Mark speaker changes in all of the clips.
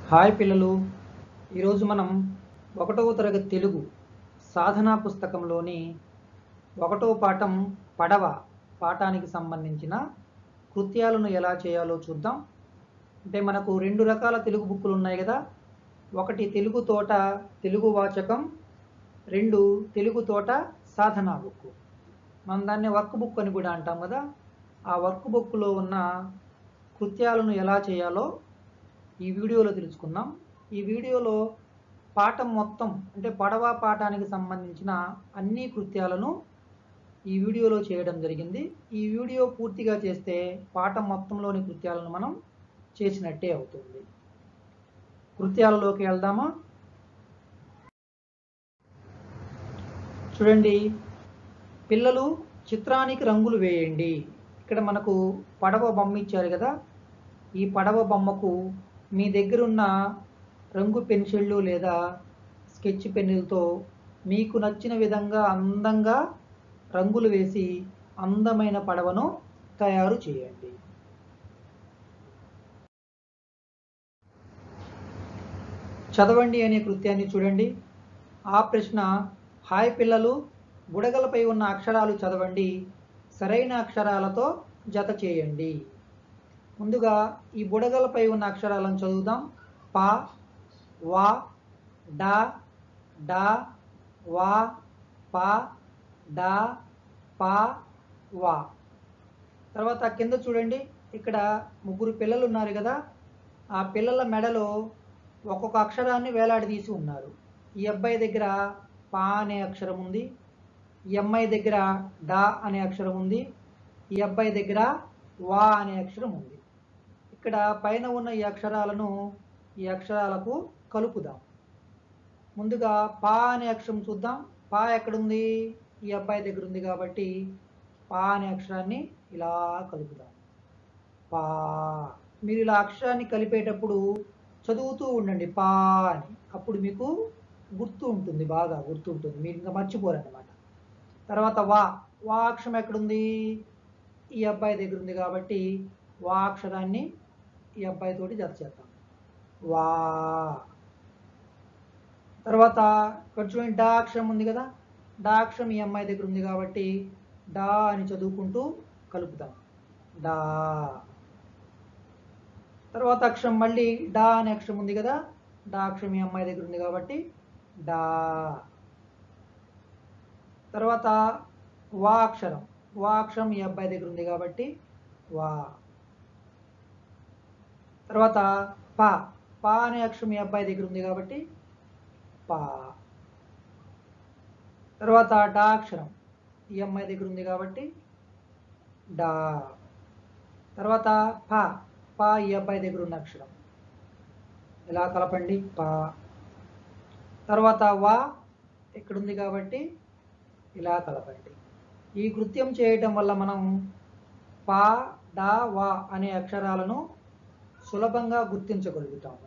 Speaker 1: hi పిల్లలు ఈరోజు మనం ఒకటవ తరగతి తెలుగు సాధనా పుస్తకంలోని ఒకటవ పాఠం పడవ పాఠానికి సంబంధించిన కృత్యాలను ఎలా చేయాలో చూద్దాం అంటే మనకు రెండు రకాల తెలుగు బుక్కులు ఉన్నాయి కదా ఒకటి తెలుగు తోట తెలుగు వాచకం రెండు తెలుగు తోట సాధనా బుక్ మనం దాన్ని వర్క్ బుక్ అని కూడా అంటాం కదా ఆ వర్క్ బుక్లో ఉన్న కృత్యాలను ఎలా చేయాలో ఈ వీడియోలో తెలుసుకుందాం ఈ వీడియోలో పాఠం మొత్తం అంటే పడవ పాఠానికి సంబంధించిన అన్ని కృత్యాలను ఈ వీడియోలో చేయడం జరిగింది ఈ వీడియో పూర్తిగా చేస్తే పాఠం మొత్తంలోని కృత్యాలను మనం చేసినట్టే అవుతుంది కృత్యాలలోకి వెళ్దామా చూడండి పిల్లలు చిత్రానికి రంగులు వేయండి ఇక్కడ మనకు పడవ బొమ్మ ఇచ్చారు కదా ఈ పడవ బొమ్మకు మీ దగ్గర ఉన్న రంగు పెన్సిళ్ళు లేదా స్కెచ్ పెన్నులతో మీకు నచ్చిన విధంగా అందంగా రంగులు వేసి అందమైన పడవను తయారు చేయండి చదవండి అనే కృత్యాన్ని చూడండి ఆ ప్రశ్న హాయ్ పిల్లలు బుడగలపై ఉన్న అక్షరాలు చదవండి సరైన అక్షరాలతో జత చేయండి ముందుగా ఈ బుడగలపై ఉన్న అక్షరాలను చదువుదాం పా వా డా డా వా పా డా పా వా తర్వాత కింద చూడండి ఇక్కడ ముగ్గురు పిల్లలు ఉన్నారు కదా ఆ పిల్లల మెడలో ఒక్కొక్క అక్షరాన్ని వేలాడదీసి ఉన్నారు ఈ అబ్బాయి దగ్గర పా అనే అక్షరం ఉంది ఈ అమ్మాయి దగ్గర డా అనే అక్షరం ఉంది ఈ అబ్బాయి దగ్గర వా అనే అక్షరం ఉంది ఇక్కడ పైన ఉన్న ఈ అక్షరాలను ఈ అక్షరాలకు కలుపుదాం ముందుగా పా అనే అక్షరం చూద్దాం పా ఎక్కడుంది ఈ అబ్బాయి దగ్గర ఉంది కాబట్టి పా అనే అక్షరాన్ని ఇలా కలుపుదాం పా మీరు ఇలా అక్షరాన్ని కలిపేటప్పుడు చదువుతూ ఉండండి పా అని అప్పుడు మీకు గుర్తు ఉంటుంది బాగా గుర్తు ఉంటుంది మీరు ఇంకా మర్చిపోరన్నమాట తర్వాత వా వా అక్షరం ఎక్కడుంది ఈ అబ్బాయి దగ్గర ఉంది కాబట్టి వా అక్షరాన్ని ఈ అబ్బాయి తోటి జత చేద్దాం వా తర్వాత ఇక్కడ చూడండి డా అక్షరం ఉంది కదా డా అక్షరం ఈ అమ్మాయి దగ్గర ఉంది కాబట్టి డా అని చదువుకుంటూ కలుపుతాం డా తర్వాత అక్షరం మళ్ళీ డా అనే అక్షరం ఉంది కదా డా అక్షరం ఈ అమ్మాయి దగ్గర ఉంది కాబట్టి డా తర్వాత వా అక్షరం వా అక్షరం ఈ అబ్బాయి దగ్గర ఉంది కాబట్టి వా తర్వాత పా పా అనే అక్షరం ఈ అబ్బాయి దగ్గర ఉంది కాబట్టి పా తర్వాత డా అక్షరం ఈ అమ్మాయి దగ్గర ఉంది కాబట్టి డా తర్వాత పా పా ఈ అబ్బాయి దగ్గర ఉన్న అక్షరం ఇలా కలపండి పా తర్వాత వా ఇక్కడ ఉంది కాబట్టి ఇలా కలపండి ఈ కృత్యం చేయటం వల్ల మనం పా డా వా అనే అక్షరాలను సులభంగా గుర్తించగలుగుతాము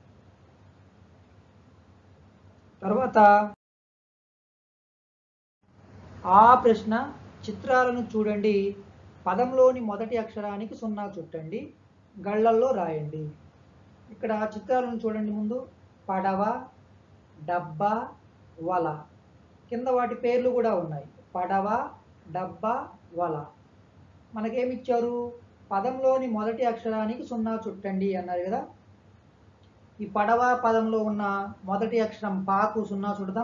Speaker 1: తర్వాత ఆ ప్రశ్న చిత్రాలను చూడండి పదంలోని మొదటి అక్షరానికి సున్నా చుట్టండి గళ్ళల్లో రాయండి ఇక్కడ చిత్రాలను చూడండి ముందు పడవ డబ్బా వల కింద వాటి పేర్లు కూడా ఉన్నాయి పడవ డబ్బా వల మనకేమిచ్చారు పదంలోని మొదటి అక్షరానికి సున్నా చుట్టండి అన్నారు కదా ఈ పడవ పదంలో ఉన్న మొదటి అక్షరం పాకు సున్నా చుడదాం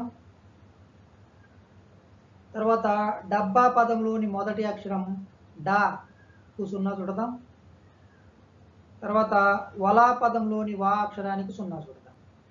Speaker 1: తర్వాత డబ్బా పదంలోని మొదటి అక్షరం డాకు సున్నా చుడదాం తర్వాత వలా పదంలోని వా అక్షరానికి సున్నా చుడదాం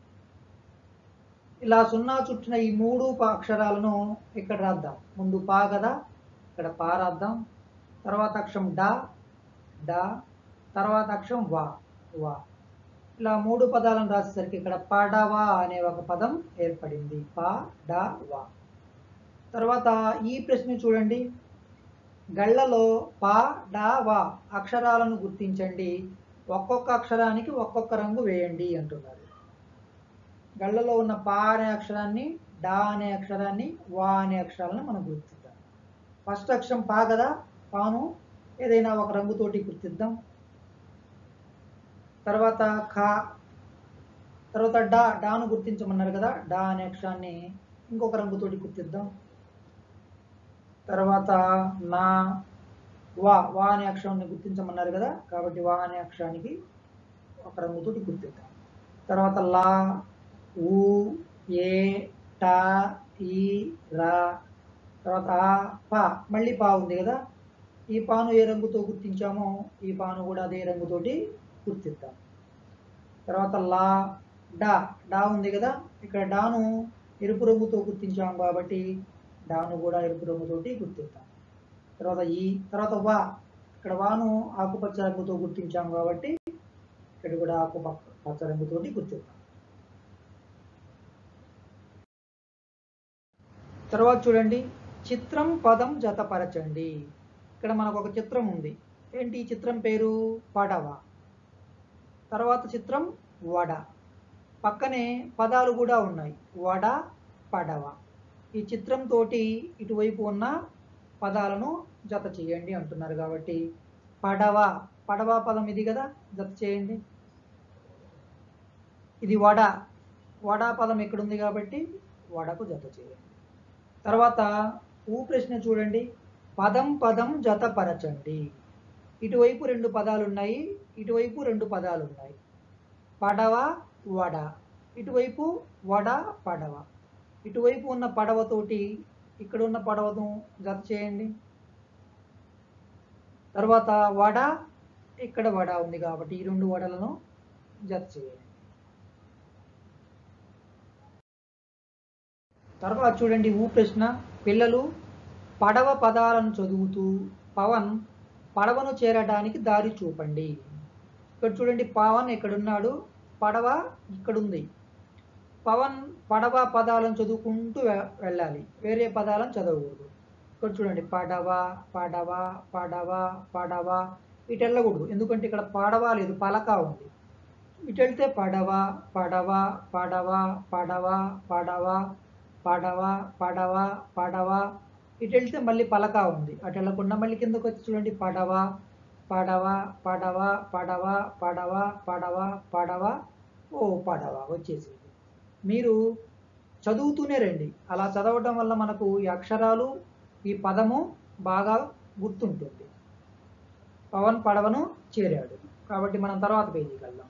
Speaker 1: ఇలా సున్నా చుట్టిన ఈ మూడు ప- అక్షరాలను ఇక్కడ రాద్దాం ముందు పా కదా ఇక్కడ పా రాద్దాం తర్వాత అక్షరం డా డా తర్వాత అక్షరం వా వా ఇలా మూడు పదాలను రాసేసరికి ఇక్కడ పడవా అనే ఒక పదం ఏర్పడింది పా డా వా తర్వాత ఈ ప్రశ్న చూడండి గళ్ళలో పా డా వా అక్షరాలను గుర్తించండి ఒక్కొక్క అక్షరానికి ఒక్కొక్క రంగు వేయండి అంటున్నారు గళ్ళలో ఉన్న పా అనే అక్షరాన్ని డా అనే అక్షరాన్ని వా అనే అక్షరాలను మనం గుర్తిద్దాం ఫస్ట్ అక్షరం పా కదా పాను ఏదైనా ఒక రంగుతోటి గుర్తిద్దాం తర్వాత ఖ తర్వాత డా డాను గుర్తించమన్నారు కదా డా అనే అక్షరాన్ని ఇంకొక రంగుతోటి గుర్తిద్దాం తర్వాత నా వా వా అనే అక్షరాన్ని గుర్తించమన్నారు కదా కాబట్టి వా అనే అక్షరానికి ఒక రంగుతోటి గుర్తిద్దాం తర్వాత లా ఊ ఏ టా ఈ రా తర్వాత ఆ పా మళ్ళీ పా ఉంది కదా ఈ పాను ఏ రంగుతో గుర్తించామో ఈ పాను కూడా అదే రంగుతోటి గుర్తిద్దాం తర్వాత లా డా డా ఉంది కదా ఇక్కడ డాను ఎరుపు రంగుతో గుర్తించాం కాబట్టి డాను కూడా ఎరుపు రంగుతోటి గుర్తిద్దాం తర్వాత ఈ తర్వాత వా ఇక్కడ వాను ఆకుపచ్చ రంగుతో గుర్తించాం కాబట్టి ఇక్కడ కూడా ఆకుపచ్చ రంగుతోటి గుర్తిద్దాం తర్వాత చూడండి చిత్రం పదం జతపరచండి ఇక్కడ మనకు ఒక చిత్రం ఉంది ఏంటి ఈ చిత్రం పేరు పడవ తర్వాత చిత్రం వడ పక్కనే పదాలు కూడా ఉన్నాయి వడ పడవ ఈ చిత్రంతో ఇటువైపు ఉన్న పదాలను జత చేయండి అంటున్నారు కాబట్టి పడవ పడవ పదం ఇది కదా జత చేయండి ఇది వడ వడ పదం ఇక్కడ ఉంది కాబట్టి వడకు జత చేయండి తర్వాత ఊ ప్రశ్న చూడండి పదం పదం జతపరచండి ఇటువైపు రెండు పదాలు ఉన్నాయి ఇటువైపు రెండు పదాలు ఉన్నాయి పడవ వడ ఇటువైపు వడ పడవ ఇటువైపు ఉన్న పడవతోటి ఇక్కడ ఉన్న పడవను జత చేయండి తర్వాత వడ ఇక్కడ వడ ఉంది కాబట్టి ఈ రెండు వడలను జత చేయండి తర్వాత చూడండి ఊ ప్రశ్న పిల్లలు పడవ పదాలను చదువుతూ పవన్ పడవను చేరడానికి దారి చూపండి ఇక్కడ చూడండి పవన్ ఎక్కడున్నాడు పడవ ఇక్కడుంది పవన్ పడవ పదాలను చదువుకుంటూ వె- వెళ్ళాలి వేరే పదాలను చదవకూడదు ఇక్కడ చూడండి పడవ పడవ పడవ పడవ ఇటు వెళ్ళకూడదు ఎందుకంటే ఇక్కడ పడవ లేదు పలక ఉంది ఇటు వెళ్తే పడవ పడవ పడవ పడవ పడవ పడవ పడవ పడవ ఇటు వెళ్తే మళ్ళీ పలక ఉంది అటు వెళ్ళకుండా మళ్ళీ కిందకు వచ్చి చూడండి పడవ పడవ పడవ పడవ పడవ పడవ పడవ ఓ పడవ వచ్చేసింది మీరు చదువుతూనే రండి అలా చదవటం వల్ల మనకు ఈ అక్షరాలు ఈ పదము బాగా గుర్తుంటుంది పవన్ పడవను చేరాడు కాబట్టి మనం తర్వాత పేజీకి వెళ్దాం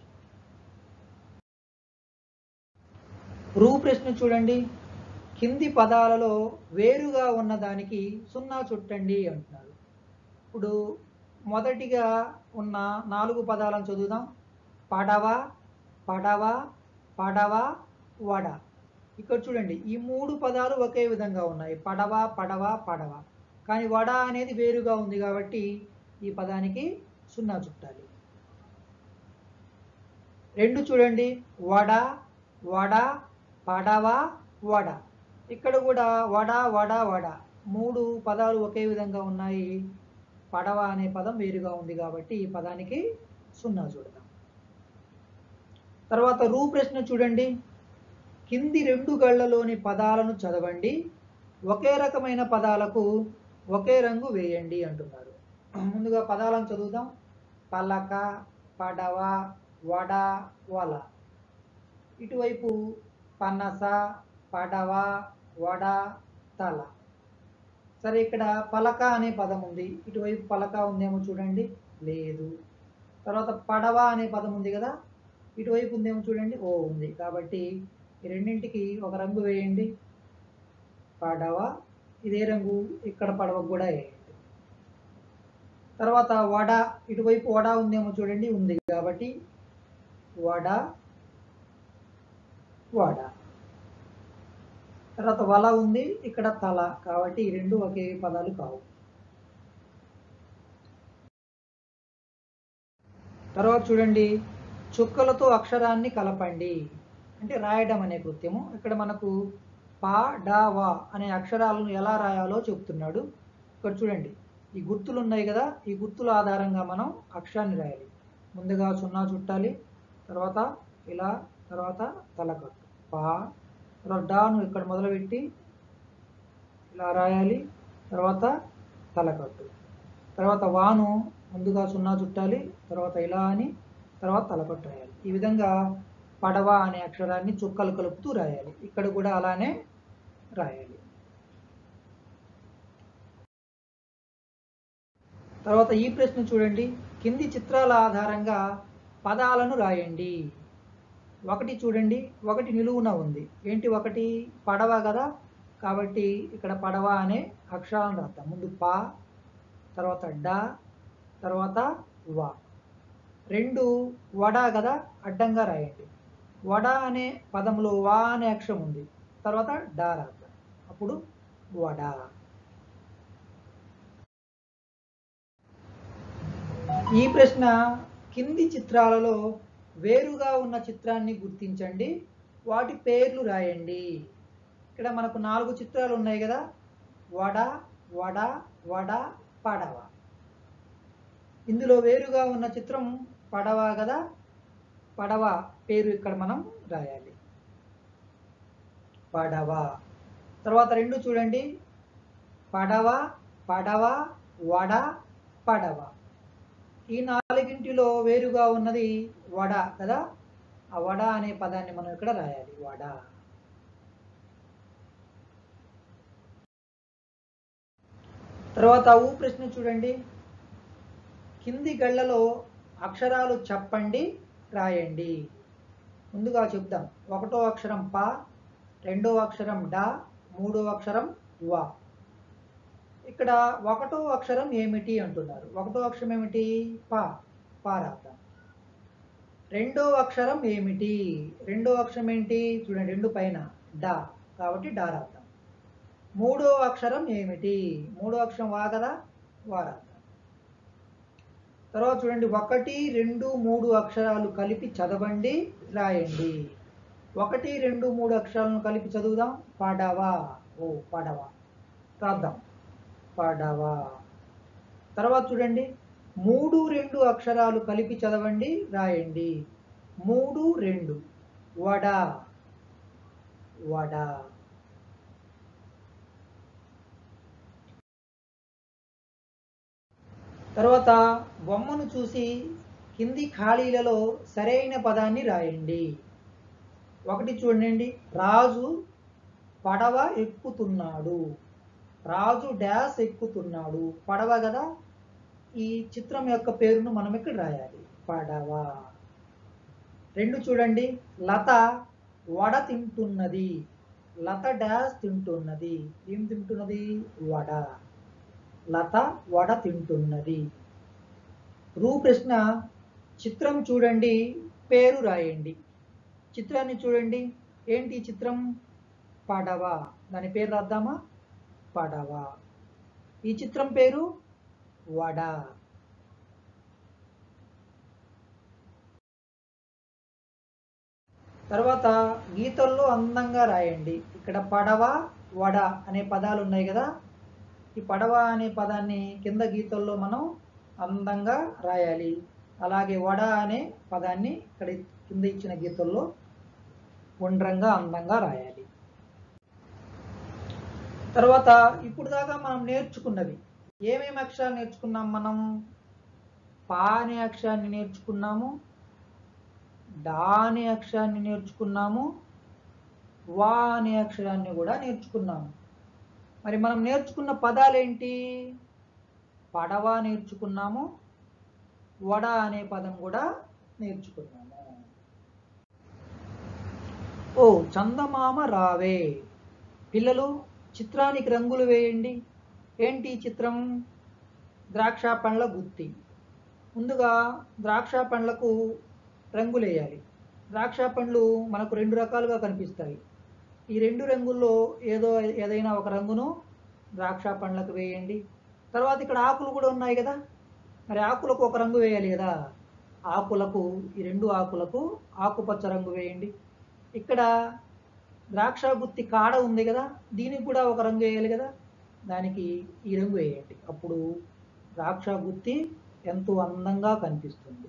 Speaker 1: రూ ప్రశ్న చూడండి కింది పదాలలో వేరుగా ఉన్న దానికి సున్నా చుట్టండి అంటున్నారు ఇప్పుడు మొదటిగా ఉన్న నాలుగు పదాలను చదువుదాం పడవ పడవ పడవ వడ ఇక్కడ చూడండి ఈ మూడు పదాలు ఒకే విధంగా ఉన్నాయి పడవ పడవ పడవ కానీ వడ అనేది వేరుగా ఉంది కాబట్టి ఈ పదానికి సున్నా చుట్టాలి రెండు చూడండి వడ వడ పడవ వడ ఇక్కడ కూడా వడ వడ వడ మూడు పదాలు ఒకే విధంగా ఉన్నాయి పడవ అనే పదం వేరుగా ఉంది కాబట్టి ఈ పదానికి సున్నా చూడదాం తర్వాత రూ ప్రశ్న చూడండి కింది రెండు గళ్ళలోని పదాలను చదవండి ఒకే రకమైన పదాలకు ఒకే రంగు వేయండి అంటున్నారు ముందుగా పదాలను చదువుదాం పలక పడవ వడ వల ఇటువైపు పనస పడవ వడ తల సరే ఇక్కడ పలక అనే పదం ఉంది ఇటువైపు పలక ఉందేమో చూడండి లేదు తర్వాత పడవ అనే పదం ఉంది కదా ఇటువైపు ఉందేమో చూడండి ఓ ఉంది కాబట్టి ఈ రెండింటికి ఒక రంగు వేయండి పడవ ఇదే రంగు ఇక్కడ పడవ కూడా వేయండి తర్వాత వడ ఇటువైపు వడ ఉందేమో చూడండి ఉంది కాబట్టి వడ వడ తర్వాత వల ఉంది ఇక్కడ తల కాబట్టి ఈ రెండు ఒకే పదాలు కావు తర్వాత చూడండి చుక్కలతో అక్షరాన్ని కలపండి అంటే రాయడం అనే కృత్యము ఇక్కడ మనకు పా డా వా అనే అక్షరాలను ఎలా రాయాలో చెప్తున్నాడు ఇక్కడ చూడండి ఈ గుర్తులు ఉన్నాయి కదా ఈ గుర్తుల ఆధారంగా మనం అక్షరాన్ని రాయాలి ముందుగా సున్నా చుట్టాలి తర్వాత ఇలా తర్వాత తలకట్టు పా తర్వాత డాను ఇక్కడ మొదలుపెట్టి ఇలా రాయాలి తర్వాత తలకట్టు తర్వాత వాను ముందుగా సున్నా చుట్టాలి తర్వాత ఇలా అని తర్వాత తలకట్టు రాయాలి ఈ విధంగా పడవ అనే అక్షరాన్ని చుక్కలు కలుపుతూ రాయాలి ఇక్కడ కూడా అలానే రాయాలి తర్వాత ఈ ప్రశ్న చూడండి కింది చిత్రాల ఆధారంగా పదాలను రాయండి ఒకటి చూడండి ఒకటి నిలువున ఉంది ఏంటి ఒకటి పడవ కదా కాబట్టి ఇక్కడ పడవ అనే అక్షరాలను రాద్దాం ముందు పా తర్వాత డ తర్వాత వా రెండు వడ కదా అడ్డంగా రాయండి వడ అనే పదంలో వా అనే అక్షరం ఉంది తర్వాత డా రాద్దాం అప్పుడు వడ ఈ ప్రశ్న కింది చిత్రాలలో వేరుగా ఉన్న చిత్రాన్ని గుర్తించండి వాటి పేర్లు రాయండి ఇక్కడ మనకు నాలుగు చిత్రాలు ఉన్నాయి కదా వడ వడ వడ పడవ ఇందులో వేరుగా ఉన్న చిత్రం పడవ కదా పడవ పేరు ఇక్కడ మనం రాయాలి పడవ తర్వాత రెండు చూడండి పడవ పడవ వడ పడవ ఈ నాలుగింటిలో వేరుగా ఉన్నది వడ కదా ఆ వడ అనే పదాన్ని మనం ఇక్కడ రాయాలి వడ తర్వాత ఊ ప్రశ్న చూడండి కింది గళ్ళలో అక్షరాలు చెప్పండి రాయండి ముందుగా చెప్దాం ఒకటో అక్షరం ప రెండో అక్షరం డ మూడో అక్షరం వా ఇక్కడ ఒకటో అక్షరం ఏమిటి అంటున్నారు ఒకటో అక్షరం ఏమిటి ప పా రాద్దాం రెండో అక్షరం ఏమిటి రెండో అక్షరం ఏంటి చూడండి రెండు పైన డా కాబట్టి డా రాద్దాం మూడో అక్షరం ఏమిటి మూడో అక్షరం వా కదా వా రాద్దాం తర్వాత చూడండి ఒకటి రెండు మూడు అక్షరాలు కలిపి చదవండి రాయండి ఒకటి రెండు మూడు అక్షరాలను కలిపి చదువుదాం పడవ ఓ పడవ రాద్దాం పడవ తర్వాత చూడండి మూడు రెండు అక్షరాలు కలిపి చదవండి రాయండి మూడు రెండు వడ వడ తర్వాత బొమ్మను చూసి కింది ఖాళీలలో సరైన పదాన్ని రాయండి ఒకటి చూడండి రాజు పడవ ఎక్కుతున్నాడు రాజు డాష్ ఎక్కుతున్నాడు పడవ కదా ఈ చిత్రం యొక్క పేరును మనం ఇక్కడ రాయాలి పడవ రెండు చూడండి లత వడ తింటున్నది లత డాష్ తింటున్నది ఏం తింటున్నది వడ లత వడ తింటున్నది రూ ప్రశ్న చిత్రం చూడండి పేరు రాయండి చిత్రాన్ని చూడండి ఏంటి ఈ చిత్రం పడవ దాని పేరు రాద్దామా పడవ ఈ చిత్రం పేరు వడ తర్వాత గీతల్లో అందంగా రాయండి ఇక్కడ పడవ వడ అనే పదాలు ఉన్నాయి కదా ఈ పడవ అనే పదాన్ని కింద గీతల్లో మనం అందంగా రాయాలి అలాగే వడ అనే పదాన్ని ఇక్కడ కింద ఇచ్చిన గీతల్లో గుండ్రంగా అందంగా రాయాలి తర్వాత ఇప్పుడు దాకా మనం నేర్చుకున్నవి ఏమేమి అక్షరాలు నేర్చుకున్నాం మనం పా అనే అక్షరాన్ని నేర్చుకున్నాము డా అనే అక్షరాన్ని నేర్చుకున్నాము వా అనే అక్షరాన్ని కూడా నేర్చుకున్నాము మరి మనం నేర్చుకున్న పదాలేంటి పడవ నేర్చుకున్నాము వడ అనే పదం కూడా నేర్చుకున్నాము ఓ చందమామ రావే పిల్లలు చిత్రానికి రంగులు వేయండి ఏంటి ఈ చిత్రం ద్రాక్ష పండ్ల గుత్తి ముందుగా ద్రాక్ష పండ్లకు రంగులు వేయాలి ద్రాక్ష పండ్లు మనకు రెండు రకాలుగా కనిపిస్తాయి ఈ రెండు రంగుల్లో ఏదో ఏదైనా ఒక రంగును ద్రాక్ష పండ్లకు వేయండి తర్వాత ఇక్కడ ఆకులు కూడా ఉన్నాయి కదా మరి ఆకులకు ఒక రంగు వేయాలి కదా ఆకులకు ఈ రెండు ఆకులకు ఆకుపచ్చ రంగు వేయండి ఇక్కడ ద్రాక్ష గుత్తి కాడ ఉంది కదా దీనికి కూడా ఒక రంగు వేయాలి కదా దానికి ఈ రంగు వేయండి అప్పుడు ద్రాక్ష గుత్తి ఎంతో అందంగా కనిపిస్తుంది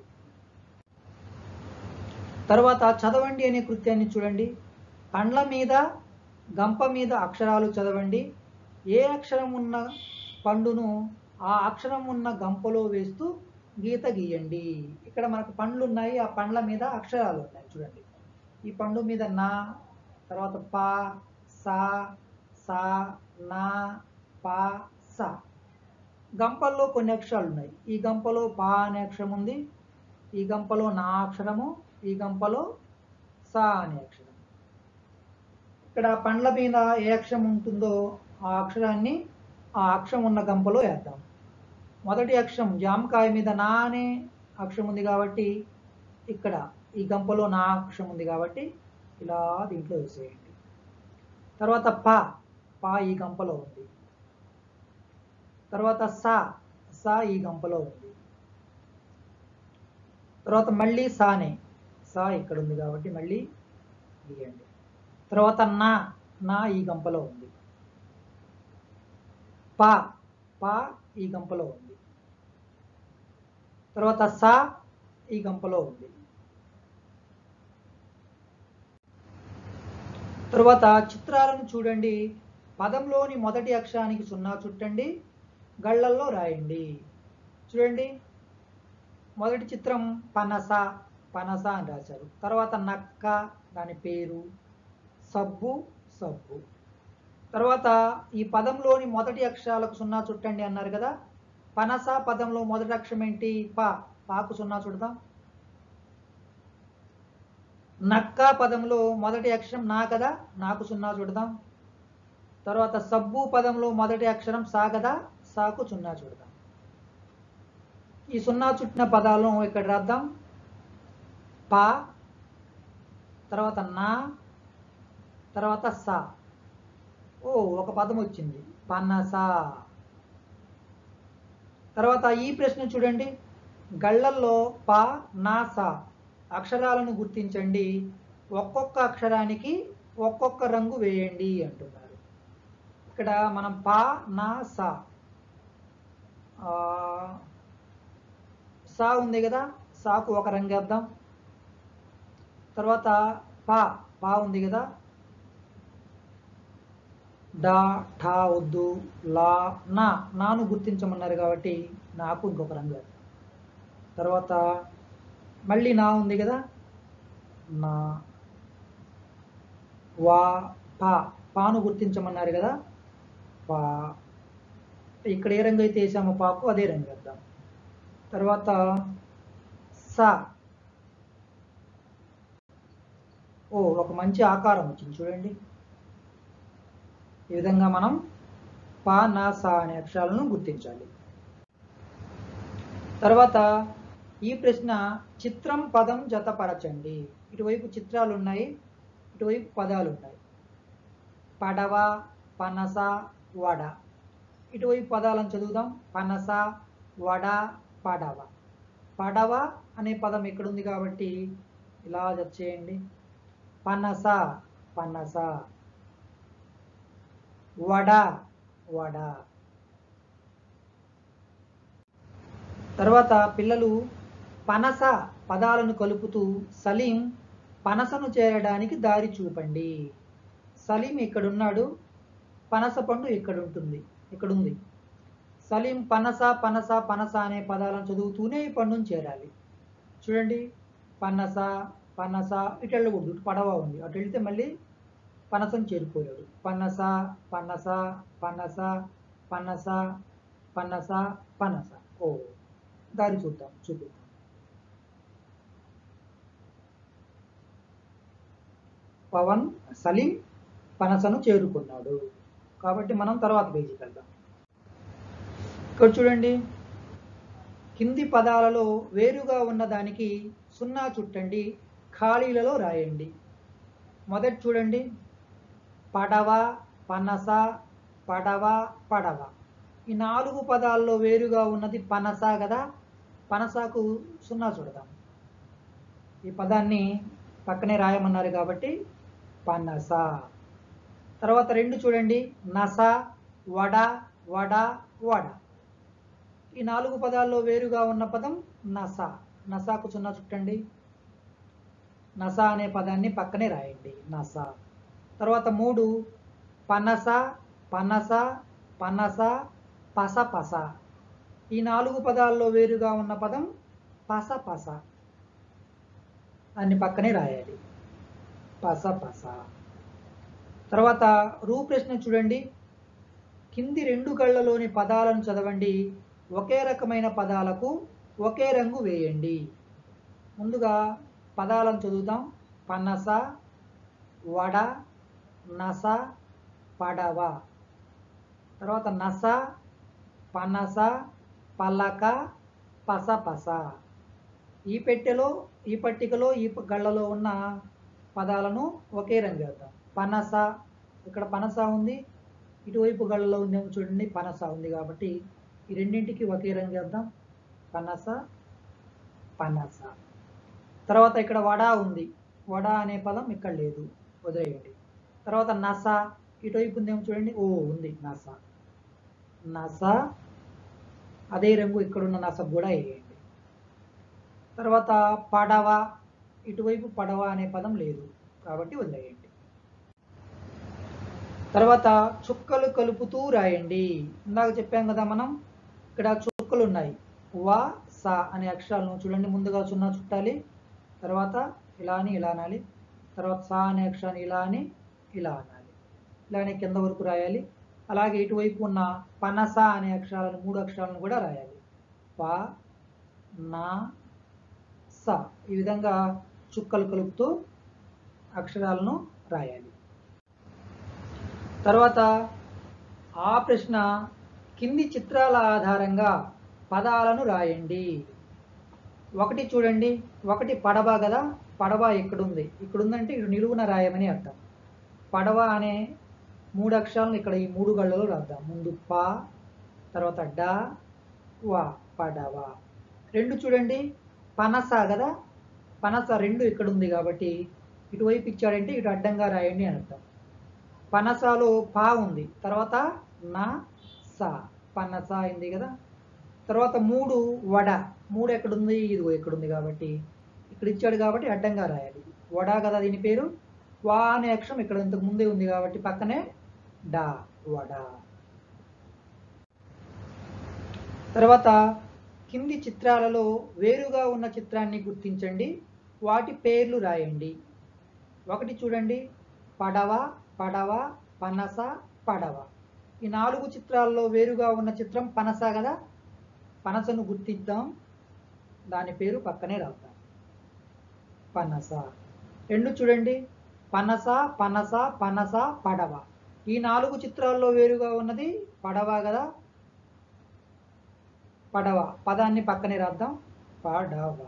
Speaker 1: తర్వాత చదవండి అనే కృత్యాన్ని చూడండి పండ్ల మీద గంప మీద అక్షరాలు చదవండి ఏ అక్షరం ఉన్న పండును ఆ అక్షరం ఉన్న గంపలో వేస్తూ గీత గీయండి ఇక్కడ మనకు పండ్లు ఉన్నాయి ఆ పండ్ల మీద అక్షరాలు ఉన్నాయి చూడండి ఈ పండు మీద నా తర్వాత పా సా సా నా పా సా గంపల్లో కొన్ని అక్షరాలు ఉన్నాయి ఈ గంపలో పా అనే అక్షరం ఉంది ఈ గంపలో నా అక్షరము ఈ గంపలో సా అనే అక్షరం ఇక్కడ పండ్ల మీద ఏ అక్షరం ఉంటుందో ఆ అక్షరాన్ని ఆ అక్షరం ఉన్న గంపలో వేద్దాం మొదటి అక్షరం జామకాయ మీద నా అనే అక్షరం ఉంది కాబట్టి ఇక్కడ ఈ గంపలో నా అక్షరం ఉంది కాబట్టి ఇలా దీంట్లో వేసేయండి తర్వాత పా పా ఈ గంపలో ఉంది తర్వాత సా సా ఈ గంపలో ఉంది తర్వాత మళ్ళీ సానే సా ఇక్కడ ఉంది కాబట్టి మళ్ళీ గీయండి తర్వాత నా నా ఈ గంపలో ఉంది పా పా ఈ గంపలో ఉంది తర్వాత సా ఈ గంపలో ఉంది తర్వాత చిత్రాలను చూడండి పదంలోని మొదటి అక్షరానికి సున్నా చుట్టండి గళ్ళల్లో రాయండి చూడండి మొదటి చిత్రం పనస పనస అని రాశారు తర్వాత నక్క దాని పేరు సబ్బు సబ్బు తర్వాత ఈ పదంలోని మొదటి అక్షరాలకు సున్నా చుట్టండి అన్నారు కదా పనస పదంలో మొదటి అక్షరం ఏంటి పా పాకు సున్నా చుడదాం నక్క పదంలో మొదటి అక్షరం నా కదా నాకు సున్నా చుడదాం తర్వాత సబ్బు పదంలో మొదటి అక్షరం సా కదా సాకు సున్నా చుడదాం ఈ సున్నా చుట్టిన పదాలను ఇక్కడ రాద్దాం పా తర్వాత నా తర్వాత సా ఓ ఒక పదం వచ్చింది పన్నస తర్వాత ఈ ప్రశ్న చూడండి గళ్ళల్లో పా నా సా అక్షరాలను గుర్తించండి ఒక్కొక్క అక్షరానికి ఒక్కొక్క రంగు వేయండి అంటున్నారు ఇక్కడ మనం పా నా సా ఆ, సా ఉంది కదా సాకు ఒక రంగు వేద్దాం తర్వాత పా పా ఉంది కదా డా ఠా వద్దు లా నా నాను గుర్తించమన్నారు కాబట్టి నాకు ఇంకొక రంగు వేద్దాం తర్వాత మళ్ళీ నా ఉంది కదా నా వా పా పాను గుర్తించమన్నారు కదా పా ఇక్కడ ఏ రంగు అయితే వేసామో పాకు అదే రంగు వేద్దాం తర్వాత సా ఓ ఒక మంచి ఆకారం వచ్చింది చూడండి ఈ విధంగా మనం పా నా సా అనే అక్షరాలను గుర్తించాలి తర్వాత ఈ ప్రశ్న చిత్రం పదం జతపరచండి ఇటువైపు చిత్రాలు ఉన్నాయి ఇటువైపు పదాలు ఉన్నాయి పడవ పనస వడ ఇటువైపు పదాలను చదువుదాం పనస వడ పడవ పడవ అనే పదం ఇక్కడ ఉంది కాబట్టి ఇలా జత చేయండి పనస పనస వడ వడ తర్వాత పిల్లలు పనస పదాలను కలుపుతూ సలీం పనసను చేరడానికి దారి చూపండి సలీం ఇక్కడున్నాడు పనస పండు ఇక్కడ ఉంటుంది ఇక్కడ ఉంది సలీం పనస పనస పనస అనే పదాలను చదువుతూనే ఈ పండును చేరాలి చూడండి పనస పనస ఇటు వెళ్ళకూడదు ఇటు పడవ ఉంది అటు వెళ్తే మళ్ళీ పనసను చేరిపోయాడు పనస పనస పనస పనస పనస పనస ఓ దారి చూద్దాం చూపిద్దాం పవన్ సలీం పనసను చేరుకున్నాడు కాబట్టి మనం తర్వాత పేజీకి వెళ్దాం ఇక్కడ చూడండి కింది పదాలలో వేరుగా ఉన్నదానికి సున్నా చుట్టండి ఖాళీలలో రాయండి మొదటి చూడండి పడవ పనస పడవ పడవ ఈ నాలుగు పదాల్లో వేరుగా ఉన్నది పనస కదా పనసకు సున్నా చూడదాం ఈ పదాన్ని పక్కనే రాయమన్నారు కాబట్టి పనస తర్వాత రెండు చూడండి నస వడ వడ వడ ఈ నాలుగు పదాల్లో వేరుగా ఉన్న పదం నస నసాకు సున్నా చుట్టండి నస అనే పదాన్ని పక్కనే రాయండి నస తర్వాత మూడు పనస పనస పనస పస పస ఈ నాలుగు పదాల్లో వేరుగా ఉన్న పదం పస పస దాన్ని పక్కనే రాయాలి పస పస తర్వాత రూ ప్రశ్న చూడండి కింది రెండు కళ్ళలోని పదాలను చదవండి ఒకే రకమైన పదాలకు ఒకే రంగు వేయండి ముందుగా పదాలను చదువుతాం పనస వడ నస పడవ తర్వాత నస పనస పలక పస పస ఈ పెట్టెలో ఈ పట్టికలో ఈ ప- గళ్ళలో ఉన్న పదాలను ఒకే రంగు వేద్దాం పనస ఇక్కడ పనస ఉంది ఇటువైపు గళ్ళలో ఉందేమో చూడండి పనస ఉంది కాబట్టి ఈ రెండింటికి ఒకే రంగు వేద్దాం పనస పనస తర్వాత ఇక్కడ వడ ఉంది వడ అనే పదం ఇక్కడ లేదు వదిలేయండి తర్వాత నస ఇటువైపు ఉందేమో చూడండి ఓ ఉంది నస నస అదే రంగు ఇక్కడున్న నస కూడా వేయండి తర్వాత పడవ ఇటువైపు పడవ అనే పదం లేదు కాబట్టి వదిలేయండి తర్వాత చుక్కలు కలుపుతూ రాయండి ఇందాక చెప్పాం కదా మనం ఇక్కడ చుక్కలు ఉన్నాయి వా సా అనే అక్షరాలను చూడండి ముందుగా సున్నా చుట్టాలి తర్వాత ఇలా అని ఇలా అనాలి తర్వాత సా అనే అక్షరాన్ని ఇలా అని ఇలా అనాలి ఇలానే కింద వరకు రాయాలి అలాగే ఇటువైపు ఉన్న పనస అనే అక్షరాలను మూడు అక్షరాలను కూడా రాయాలి ప నా స ఈ విధంగా చుక్కలు కలుపుతూ అక్షరాలను రాయాలి తర్వాత ఆ ప్రశ్న కింది చిత్రాల ఆధారంగా పదాలను రాయండి ఒకటి చూడండి ఒకటి పడవ కదా పడవ ఇక్కడుంది ఇక్కడుందంటే ఇటు నిలువున రాయమని అర్థం పడవ అనే మూడు అక్షరాలను ఇక్కడ ఈ మూడు గళ్ళలో రాద్దాం ముందు ప తర్వాత డ వా పడవ రెండు చూడండి పనస కదా పనస రెండు ఇక్కడ ఉంది కాబట్టి ఇటువైపు ఇచ్చాడంటే ఇటు అడ్డంగా రాయండి అని అర్థం పనసలో పా ఉంది తర్వాత నా సా పనస అయింది కదా తర్వాత మూడు వడ మూడు ఎక్కడుంది ఇదిగో ఎక్కడుంది కాబట్టి ఇక్కడ ఇచ్చాడు కాబట్టి అడ్డంగా రాయాలి వడ కదా దీని పేరు వా అనే అక్షరం ఇక్కడ ఇంతకు ముందే ఉంది కాబట్టి పక్కనే డా వడ తర్వాత కింది చిత్రాలలో వేరుగా ఉన్న చిత్రాన్ని గుర్తించండి వాటి పేర్లు రాయండి ఒకటి చూడండి పడవ పడవ పనస పడవ ఈ నాలుగు చిత్రాల్లో వేరుగా ఉన్న చిత్రం పనస కదా పనసను గుర్తిద్దాం దాని పేరు పక్కనే రాద్దాం పనస రెండు చూడండి పనస పనస పనస పడవ ఈ నాలుగు చిత్రాల్లో వేరుగా ఉన్నది పడవ కదా పడవ పదాన్ని పక్కనే రాద్దాం పడవ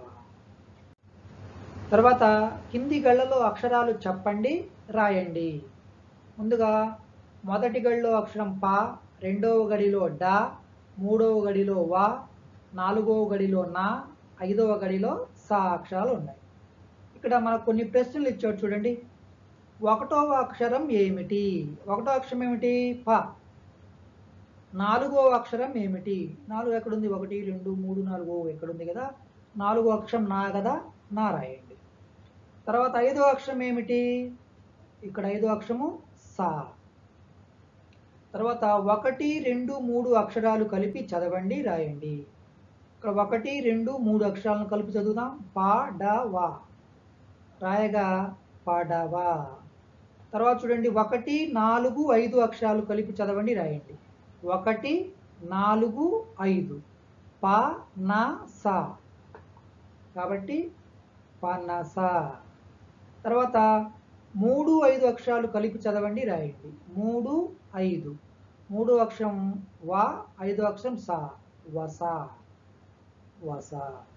Speaker 1: తర్వాత కింది గళ్ళలో అక్షరాలు చెప్పండి రాయండి ముందుగా మొదటి గడిలో అక్షరం ప రెండవ గడిలో డ మూడవ గడిలో వా నాలుగవ గడిలో నా ఐదవ గడిలో సా అక్షరాలు ఉన్నాయి ఇక్కడ మనకు కొన్ని ప్రశ్నలు ఇచ్చాడు చూడండి ఒకటవ అక్షరం ఏమిటి ఒకటో అక్షరం ఏమిటి ప నాలుగో అక్షరం ఏమిటి నాలుగు ఎక్కడుంది ఒకటి రెండు మూడు నాలుగు ఎక్కడుంది కదా నాలుగో అక్షరం నా కదా నా రాయండి తర్వాత ఐదో అక్షరం ఏమిటి ఇక్కడ ఐదో అక్షరము సా తర్వాత ఒకటి రెండు మూడు అక్షరాలు కలిపి చదవండి రాయండి ఇక్కడ ఒకటి రెండు మూడు అక్షరాలను కలిపి చదువుదాం పా డ వా రాయగా పడవా తర్వాత చూడండి ఒకటి నాలుగు ఐదు అక్షరాలు కలిపి చదవండి రాయండి ఒకటి నాలుగు ఐదు ప నా సా కాబట్టి పనస తర్వాత మూడు ఐదు అక్షరాలు కలిపి చదవండి రాయండి మూడు ఐదు మూడు అక్షరం వా ఐదు అక్షరం సా వస వస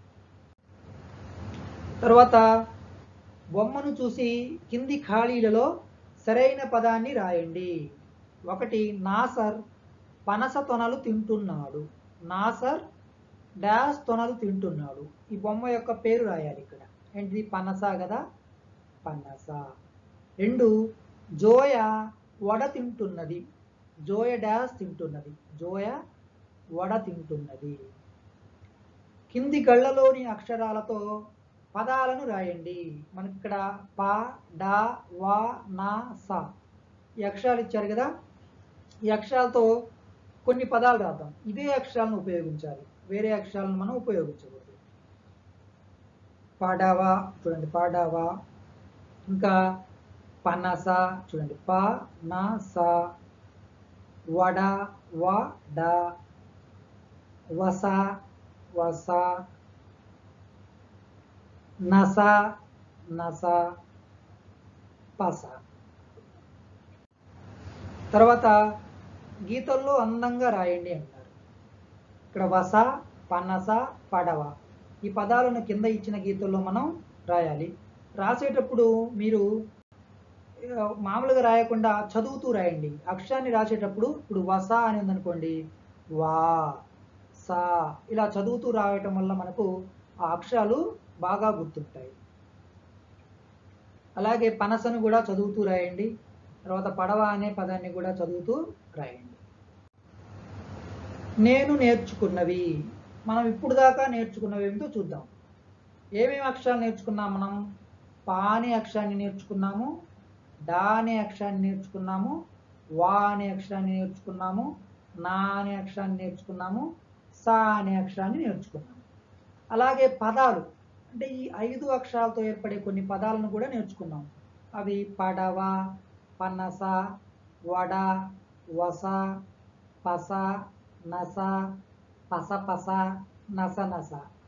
Speaker 1: తర్వాత బొమ్మను చూసి కింది ఖాళీలలో సరైన పదాన్ని రాయండి ఒకటి నాసర్ పనస తొనలు తింటున్నాడు నాసర్ డాష్ తొనలు తింటున్నాడు ఈ బొమ్మ యొక్క పేరు రాయాలి ఇక్కడ ఏంటిది పనస కదా పనస రెండు జోయ వడ తింటున్నది జోయ డాష్ తింటున్నది జోయ వడ తింటున్నది కింది గళ్ళలోని అక్షరాలతో పదాలను రాయండి మనకి ఇక్కడ ప డ వా నా సా ఈ అక్షరాలు ఇచ్చారు కదా ఈ అక్షరాలతో కొన్ని పదాలు రాద్దాం ఇదే అక్షరాలను ఉపయోగించాలి వేరే అక్షరాలను మనం ఉపయోగించకూడదు పడవ చూడండి పడవ ఇంకా పనస చూడండి ప న స వడ వడ వస వస నస నస పస తర్వాత గీతల్లో అందంగా రాయండి అంటారు ఇక్కడ వస పనస పడవ ఈ పదాలను కింద ఇచ్చిన గీతల్లో మనం రాయాలి రాసేటప్పుడు మీరు ఆ, మామూలుగా రాయకుండా చదువుతూ రాయండి అక్షరాన్ని రాసేటప్పుడు ఇప్పుడు వస అని ఉందనుకోండి వా సా ఇలా చదువుతూ రాయటం వల్ల మనకు ఆ అక్షరాలు బాగా గుర్తుంటాయి అలాగే పనసను కూడా చదువుతూ రాయండి తర్వాత పడవ అనే పదాన్ని కూడా చదువుతూ రాయండి నేను నేర్చుకున్నవి మనం ఇప్పుడు దాకా నేర్చుకున్నవి ఏమిటో చూద్దాం ఏమేమి అక్షరాలు నేర్చుకున్నాం మనం పా అనే అక్షరాన్ని నేర్చుకున్నాము డా అనే అక్షరాన్ని నేర్చుకున్నాము వా అనే అక్షరాన్ని నేర్చుకున్నాము నా అనే అక్షరాన్ని నేర్చుకున్నాము సా అనే అక్షరాన్ని నేర్చుకున్నాము అలాగే పదాలు అంటే ఈ ఐదు అక్షరాలతో ఏర్పడే కొన్ని పదాలను కూడా నేర్చుకున్నాం అవి పడవ పనస వడ వస పస నస పస పస నస నస